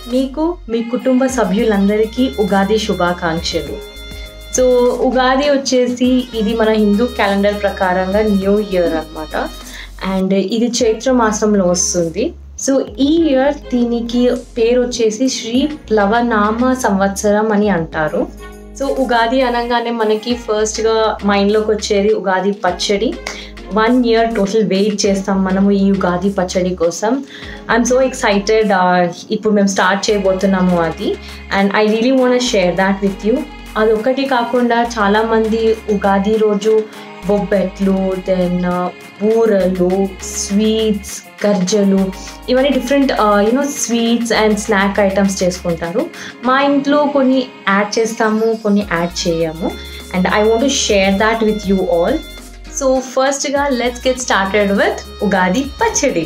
మీకు మీ కుటుంబ సభ్యులందరికీ ఉగాది శుభాకాంక్షలు సో ఉగాది వచ్చేసి ఇది మన హిందూ క్యాలెండర్ ప్రకారంగా న్యూ ఇయర్ అన్నమాట అండ్ ఇది చైత్ర మాసంలో వస్తుంది సో ఈ ఇయర్ దీనికి పేరు వచ్చేసి శ్రీ ప్లవనామ సంవత్సరం అని అంటారు సో ఉగాది అనగానే మనకి ఫస్ట్గా మైండ్లోకి వచ్చేది ఉగాది పచ్చడి వన్ ఇయర్ టోటల్ వెయిట్ చేస్తాం మనము ఈ ఉగాది పచ్చడి కోసం ఐఎమ్ సో ఎక్సైటెడ్ ఇప్పుడు మేము స్టార్ట్ చేయబోతున్నాము అది and I really want share that with you అది ఒకటి కాకుండా చాలామంది ఉగాది రోజు బొబ్బెట్లు దెన్ బూరలు స్వీట్స్ గర్జలు ఇవన్నీ different you know sweets and snack items చేసుకుంటారు మా ఇంట్లో కొన్ని యాడ్ చేస్తాము కొన్ని యాడ్ చేయము and I want to share that with you all so ఫస్ట్గా let's get started with Ugadi పచ్చడి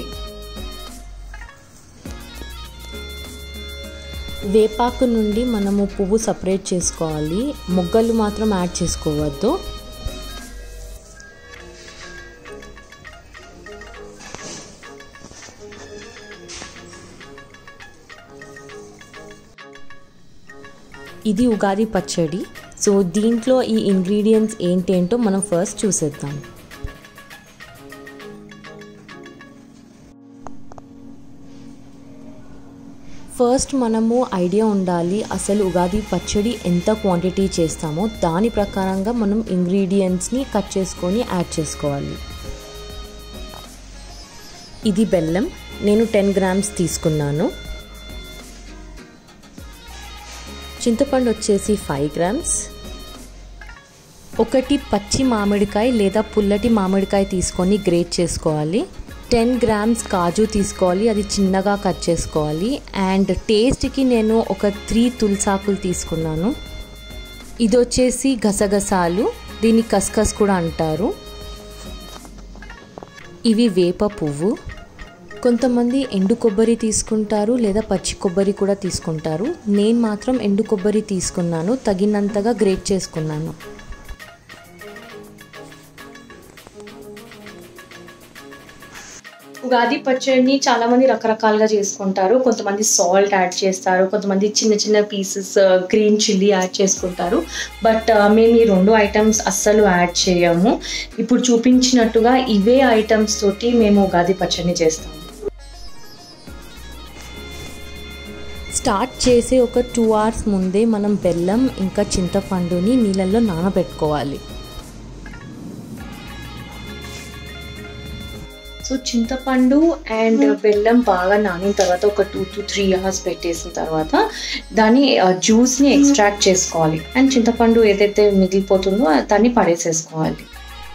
వేపాకు నుండి మనము పువ్వు సపరేట్ చేసుకోవాలి మొగ్గలు మాత్రం యాడ్ చేసుకోవద్దు ఇది ఉగాది పచ్చడి సో దీంట్లో ఈ ఇంగ్రీడియంట్స్ ఏంటేంటో మనం ఫస్ట్ చూసేద్దాం ఫస్ట్ మనము ఐడియా ఉండాలి అసలు ఉగాది పచ్చడి ఎంత క్వాంటిటీ చేస్తామో దాని ప్రకారంగా మనం ఇంగ్రీడియంట్స్ని కట్ చేసుకొని యాడ్ చేసుకోవాలి ఇది బెల్లం నేను టెన్ గ్రామ్స్ తీసుకున్నాను చింతపండు వచ్చేసి ఫైవ్ గ్రామ్స్ ఒకటి పచ్చి మామిడికాయ లేదా పుల్లటి మామిడికాయ తీసుకొని గ్రేట్ చేసుకోవాలి టెన్ గ్రామ్స్ కాజు తీసుకోవాలి అది చిన్నగా కట్ చేసుకోవాలి అండ్ టేస్ట్కి నేను ఒక త్రీ తులసాకులు తీసుకున్నాను ఇది వచ్చేసి గసగసాలు దీన్ని కస్కస్ కూడా అంటారు ఇవి వేప పువ్వు కొంతమంది ఎండు కొబ్బరి తీసుకుంటారు లేదా పచ్చి కొబ్బరి కూడా తీసుకుంటారు నేను మాత్రం ఎండు కొబ్బరి తీసుకున్నాను తగినంతగా గ్రేట్ చేసుకున్నాను ఉగాది పచ్చడిని చాలా మంది రకరకాలుగా చేసుకుంటారు కొంతమంది సాల్ట్ యాడ్ చేస్తారు కొంతమంది చిన్న చిన్న పీసెస్ గ్రీన్ చిల్లీ యాడ్ చేసుకుంటారు బట్ మేము ఈ రెండు ఐటమ్స్ అస్సలు యాడ్ చేయము ఇప్పుడు చూపించినట్టుగా ఇవే ఐటమ్స్ తోటి మేము ఉగాది పచ్చడిని చేస్తాము స్టార్ట్ చేసే ఒక టూ అవర్స్ ముందే మనం బెల్లం ఇంకా చింతపండుని నీళ్ళల్లో నానబెట్టుకోవాలి సో చింతపండు అండ్ బెల్లం బాగా నానిన తర్వాత ఒక టూ టు త్రీ అవర్స్ పెట్టేసిన తర్వాత దాన్ని జ్యూస్ని ఎక్స్ట్రాక్ట్ చేసుకోవాలి అండ్ చింతపండు ఏదైతే మిగిలిపోతుందో దాన్ని పడేసేసుకోవాలి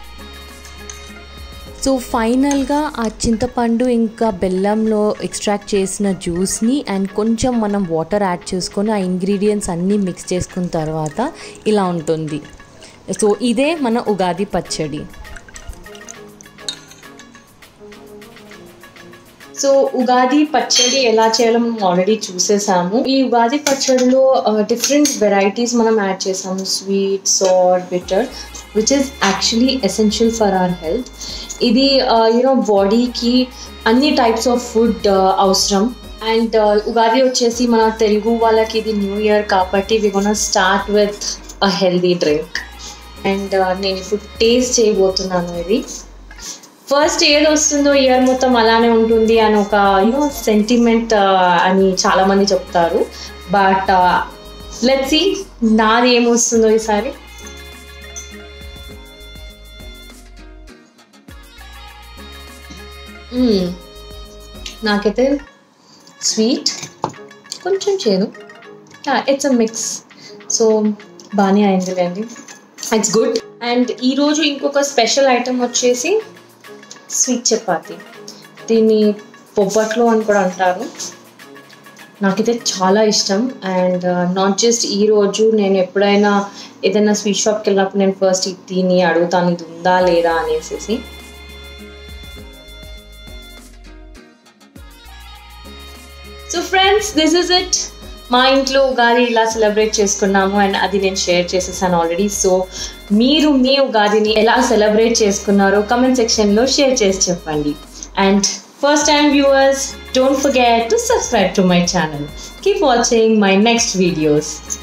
సో ఫైనల్గా ఆ చింతపండు ఇంకా బెల్లంలో ఎక్స్ట్రాక్ట్ చేసిన జ్యూస్ని అండ్ కొంచెం మనం వాటర్ యాడ్ చేసుకొని ఆ ఇంగ్రీడియంట్స్ అన్నీ మిక్స్ చేసుకున్న తర్వాత ఇలా ఉంటుంది సో ఇదే మన ఉగాది పచ్చడి సో ఉగాది పచ్చడి ఎలా చేయాలో మనం ఆల్రెడీ చూసేసాము ఈ ఉగాది పచ్చడిలో డిఫరెంట్ వెరైటీస్ మనం యాడ్ చేసాము sweet sour bitter which is actually essential for our health ఇది యూనో బాడీకి అన్ని టైప్స్ ఆఫ్ ఫుడ్ అవసరం అండ్ ఉగాది వచ్చేసి మన తెలుగు వాళ్ళకి ఇది న్యూ ఇయర్ కాబట్టి we gonna start with a healthy drink and నేను ఇప్పుడు టేస్ట్ చేయబోతున్నాను ఇది ఫస్ట్ ఏది వస్తుందో ఇయర్ మొత్తం అలానే ఉంటుంది అని ఒక యూనో సెంటిమెంట్ అని చాలా మంది చెప్తారు బట్ లెట్ సి నాది ఏమొస్తుందో ఈసారి నాకైతే స్వీట్ కొంచెం చేదు ఇట్స్ అ మిక్స్ సో బాగానే అయిందిలేండి ఇట్స్ గుడ్ అండ్ ఈరోజు ఇంకొక స్పెషల్ ఐటమ్ వచ్చేసి స్వీట్ చపాతి దీన్ని బొబ్బట్లు అని కూడా అంటారు నాకైతే చాలా ఇష్టం అండ్ నాట్ జస్ట్ ఈ రోజు నేను ఎప్పుడైనా ఏదైనా స్వీట్ షాప్కి వెళ్ళినప్పుడు నేను ఫస్ట్ ఇది తిని అడుగుతాను ఇది ఉందా లేదా అనేసి so friends this is it మా ఇంట్లో ఉగాది ఇలా సెలబ్రేట్ చేసుకున్నాము అండ్ అది నేను షేర్ చేసేసాను ఆల్రెడీ సో మీరు మీ ఉగాదిని ఎలా సెలబ్రేట్ చేసుకున్నారో కమెంట్ సెక్షన్లో షేర్ చేసి చెప్పండి and First time viewers, don't forget to subscribe to my channel. Keep watching my next videos.